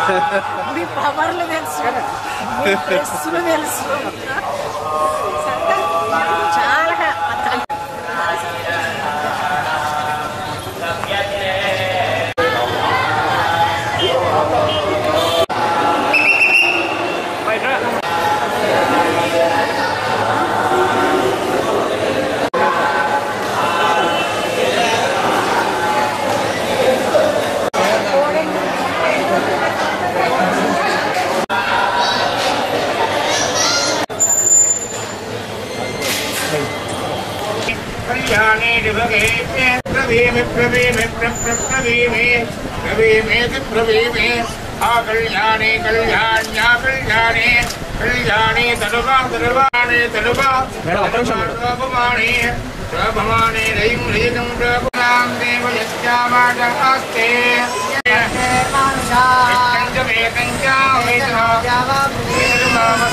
మీ పవర్లు తెలుసు మీ డ్రెస్సులు తెలుసు చాలా అద్భుతం. कल्याणे दिवगे प्रवीमे प्रवीमे प्रवीमे प्रवीमे प्रवीमे आ कल्याणे कल्याण्या कल्याणे कल्याणे तनुवा तनुवाणे तनुवा प्रभमाणे प्रभमाणे रयिं रयितं प्रभुनां देव यस्यावाचहास्ते वेदञ्च वेदः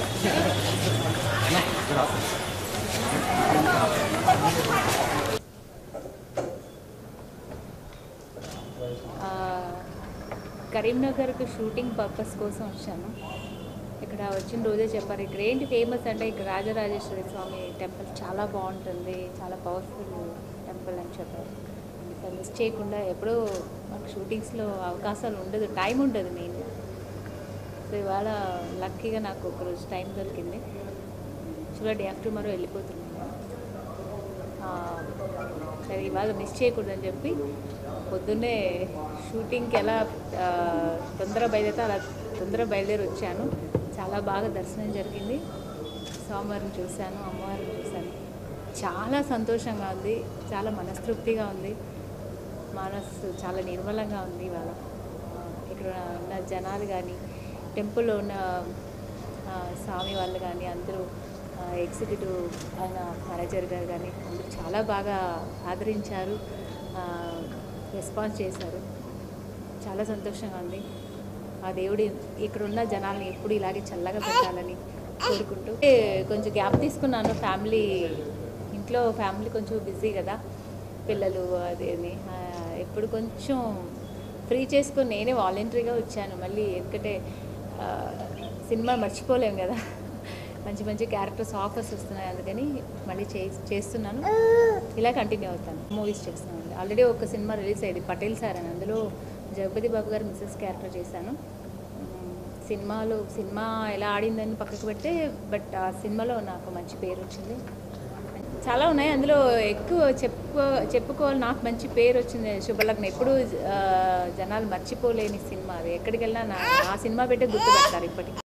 ఆ, కరీంనగర్కి షూటింగ్ పర్పస్ కోసం వచ్చాను ఇక్కడ వచ్చిన రోజే చెప్పారు ఇక్కడ ఏంటి ఫేమస్ అంటే ఇక్కడ రాజరాజేశ్వరి స్వామి టెంపుల్ చాలా బాగుంటుంది చాలా పవర్ఫుల్ టెంపుల్ అని చెప్పారు ఇంకా మిస్ చేయకుండా ఎప్పుడూ మాకు షూటింగ్స్లో అవకాశాలు ఉండదు టైం ఉండదు మెయిన్ సో ఇవాళ లక్కీగా నాకు ఒక రోజు టైం దొరికింది చూడండి డే ఆఫ్టర్ టుమారో వెళ్ళిపోతున్నాను ఆ, సరే ఇవాళ మిస్ చేయకూడదని చెప్పి పొద్దున్నే షూటింగ్కి ఎలా ఆ, తొందర బయలుదేరితే అలా తొందర బయలుదేరి వచ్చాను చాలా బాగా దర్శనం జరిగింది స్వామివారిని చూశాను అమ్మవారిని చూశాను చాలా సంతోషంగా ఉంది చాలా మనస్తృప్తిగా ఉంది మనస్సు చాలా నిర్మలంగా ఉంది ఇవాళ ఆ, ఇక్కడ ఉన్న జనాలు కానీ టెంపుల్లో ఉన్న ఆ, స్వామి వాళ్ళు కానీ అందరూ ఎగ్జిక్యూటివ్ ఆయన మేనేజర్ గారు కానీ అందరూ చాలా బాగా ఆదరించారు రెస్పాన్స్ చేశారు చాలా సంతోషంగా ఉంది ఆ దేవుడి ఇక్కడ ఉన్న జనాల్ని ఎప్పుడు ఇలాగే చల్లగా పెట్టాలని కోరుకుంటూ ఏ, కొంచెం గ్యాప్ తీసుకున్నాను ఫ్యామిలీ ఇంట్లో ఫ్యామిలీ కొంచెం బిజీ కదా పిల్లలు అది అని ఆ, ఎప్పుడు కొంచెం ఫ్రీ చేసుకొని నేనే వాలంటరీగా వచ్చాను మళ్ళీ ఎందుకంటే ఆ, సినిమా మర్చిపోలేము కదా మంచి మంచి క్యారెక్టర్స్ ఆఫర్స్ వస్తున్నాయి అందుకని మళ్ళీ చే చేస్తున్నాను ఇలా కంటిన్యూ అవుతాను మూవీస్ చేస్తున్నాను ఆల్రెడీ ఒక సినిమా రిలీజ్ అయ్యింది పటేల్ సార్ అని అందులో జగపతి బాబు గారు మిస్సెస్ క్యారెక్టర్ చేశాను మ్మ్, సినిమాలో సినిమా ఎలా ఆడిందని పక్కకు పెడితే బట్ ఆ సినిమాలో నాకు మంచి పేరు వచ్చింది చాలా ఉన్నాయి అందులో ఎక్కువ చెప్పుకో చెప్పుకోవాలి నాకు మంచి పేరు వచ్చింది శుభలగ్న ఎప్పుడు జనాలు మర్చిపోలేని సినిమా అది ఎక్కడికి వెళ్ళినా నా ఆ సినిమా పెట్టే గుర్తుపెడతారు ఇప్పటికి